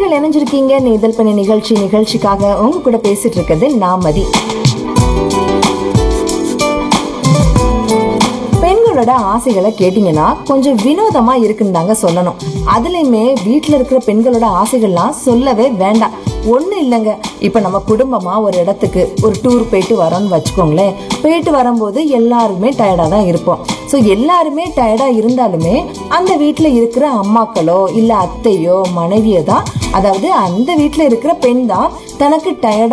நேர்கள் இணைஞ்சிருக்கீங்க நேதல் பண்ண நிகழ்ச்சி நிகழ்ச்சிக்காக உங்க கூட பேசிட்டு இருக்கிறது நான் மதி பெண்களோட ஆசைகளை கேட்டீங்கன்னா கொஞ்சம் வினோதமா இருக்குன்னு தாங்க சொல்லணும் அதுலயுமே வீட்டுல இருக்கிற பெண்களோட ஆசைகள்லாம் சொல்லவே வேண்டாம் ஒண்ணு இல்லைங்க இப்ப நம்ம குடும்பமா ஒரு இடத்துக்கு ஒரு டூர் போயிட்டு வரோம்னு வச்சுக்கோங்களேன் போயிட்டு வரும்போது எல்லாருமே டயர்டா தான் இருப்போம் ஸோ எல்லாருமே டயர்டா இருந்தாலுமே அந்த வீட்டுல இருக்கிற அம்மாக்களோ இல்ல அத்தையோ மனைவியோ தான் அதாவது அந்த வீட்டுல இருக்கிற பெண் தான் தனக்கு டயர்டா